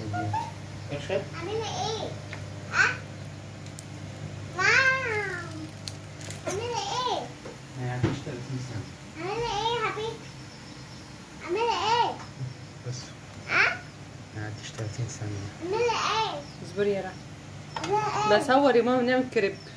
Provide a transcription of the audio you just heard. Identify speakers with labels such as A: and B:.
A: اخر
B: عاملة ايه؟ ها؟ واو عاملة ايه؟
A: ما يعديش 30 سنة
B: عاملة ايه يا حبيبي؟ عاملة ايه؟
A: بس
B: ها؟
A: ما يعديش 30 سنة
B: عاملة ايه؟
C: اصبري يا رحمة
B: عاملة ايه؟
C: بصور يا ماما نعمل كريب